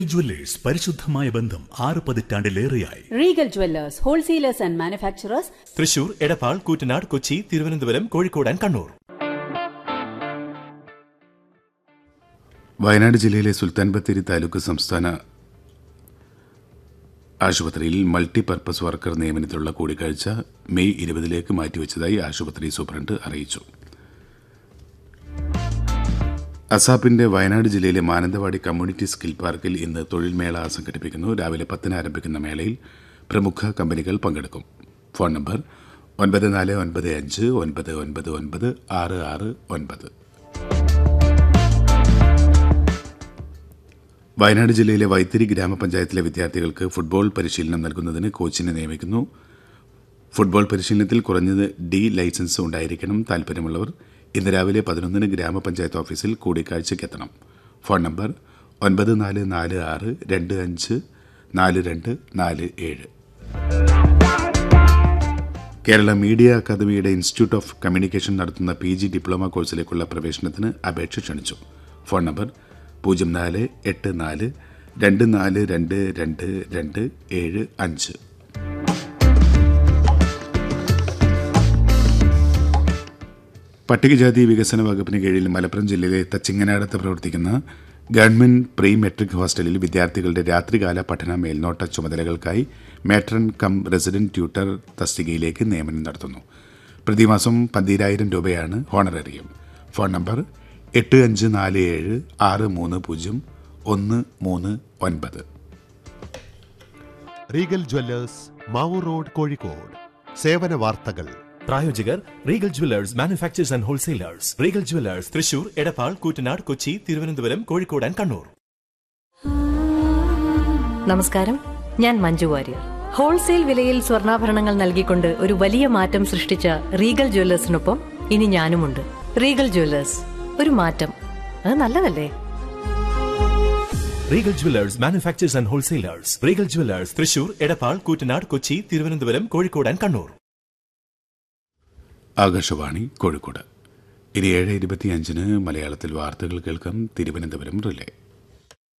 jewellers പരിശുദ്ധമായ ബന്ധം ആറ് പതിറ്റാണ്ടിലേറെയായി Regal Jewellers wholesalers and manufacturers Thrissur Edappal Koottanad Kochi Thiruvananthapuram Kozhikode and Kannur Wayanad ജില്ലയിലെ സുൽത്താൻ ബത്തേരി താലൂക്ക് സംസ്ഥാന ആശുപത്രിയിൽ മൾട്ടിപർപ്പസ് വർക്കർ നിയമനത്തിലുള്ള കൂടിക്കാഴ്ച മെയ് ഇരുപതിലേക്ക് മാറ്റിവെച്ചതായി ആശുപത്രി സൂപ്രണ്ട് അറിയിച്ചു അസാപ്പിന്റെ വയനാട് ജില്ലയിലെ മാനന്തവാടി കമ്മ്യൂണിറ്റി സ്കിൽ പാർക്കിൽ ഇന്ന് തൊഴിൽ മേള സംഘടിപ്പിക്കുന്നു രാവിലെ പത്തിന് ആരംഭിക്കുന്ന മേളയിൽ പ്രമുഖ കമ്പനികൾ പങ്കെടുക്കും ഫോൺ നമ്പർ ഒൻപത് നാല് ഒൻപത് അഞ്ച് ഒൻപത് ഒൻപത് ഒൻപത് ആറ് ആറ് ഒൻപത് വയനാട് ജില്ലയിലെ വൈത്തിരി ഗ്രാമപഞ്ചായത്തിലെ വിദ്യാർത്ഥികൾക്ക് ഫുട്ബോൾ പരിശീലനം നൽകുന്നതിന് കോച്ചിനെ നിയമിക്കുന്നു ഫുട്ബോൾ പരിശീലനത്തിൽ കുറഞ്ഞത് ഡി ലൈസൻസ് ഉണ്ടായിരിക്കണം താൽപ്പര്യമുള്ളവർ ഇന്ന് രാവിലെ പതിനൊന്നിന് ഗ്രാമപഞ്ചായത്ത് ഓഫീസിൽ കൂടിക്കാഴ്ചയ്ക്കെത്തണം ഫോൺ നമ്പർ ഒൻപത് നാല് നാല് ആറ് രണ്ട് അഞ്ച് നാല് രണ്ട് നാല് ഏഴ് കേരള മീഡിയ അക്കാദമിയുടെ ഇൻസ്റ്റിറ്റ്യൂട്ട് ഓഫ് കമ്മ്യൂണിക്കേഷൻ നടത്തുന്ന പി ജി ഡിപ്ലോമ കോഴ്സിലേക്കുള്ള പ്രവേശനത്തിന് അപേക്ഷ ക്ഷണിച്ചു ഫോൺ നമ്പർ പൂജ്യം നാല് എട്ട് നാല് രണ്ട് നാല് രണ്ട് രണ്ട് രണ്ട് ഏഴ് അഞ്ച് പട്ടികജാതി വികസന വകുപ്പിന് കീഴിൽ മലപ്പുറം ജില്ലയിലെ തച്ചിങ്ങനാടത്ത് പ്രവർത്തിക്കുന്ന ഗവൺമെന്റ് പ്രീ മെട്രിക് ഹോസ്റ്റലിൽ വിദ്യാർത്ഥികളുടെ രാത്രികാല പഠന മേൽനോട്ട ചുമതലകൾക്കായി മാട്രൺ കം റെസിഡന്റ് ട്യൂട്ടർ തസ്തികയിലേക്ക് നിയമനം നടത്തുന്നു പ്രതിമാസം പന്തിരായിരം രൂപയാണ് ഹോണറേറിയം ഫോൺ നമ്പർ എട്ട് അഞ്ച് നാല് ഏഴ് ആറ് മൂന്ന് പൂജ്യം ഒന്ന് മൂന്ന് ഒൻപത് Regal Jewellers Mavoor road Kozhikode സേവന വാർത്തകൾ പ്രായോജകർ Regal Jewellers manufacturers and wholesalers Regal Jewellers Thrissur Edappal Koottanad Kochi Thiruvananthapuram Kozhikode and Kannur നമസ്കാരം ഞാൻ മഞ്ജു വാര്യർ ഹോൾസെയിൽ വിലയിൽ സ്വർണ്ണാഭരണങ്ങൾ നൽകിക്കൊണ്ട് ഒരു വലിയ മാറ്റം സൃഷ്ടിച്ച റീഗൽ ജ്വല്ലേഴ്സിനൊപ്പം ഇനി ഞാനുമുണ്ട് റീഗൽ ജ്വല്ലേഴ്സ് ഒരു മാറ്റം അത് നല്ലതല്ലേ Regal Jewellers manufacturers and wholesalers Regal Jewellers Thrissur Edappal Koottanad Kochi Thiruvananthapuram Kozhikode and Kannur Akashvani Kozhikode ഇനി ഏഴ് ഇരുപത്തിയഞ്ചിന് മലയാളത്തിൽ വാർത്തകൾ കേൾക്കാം തിരുവനന്തപുരം റിലേ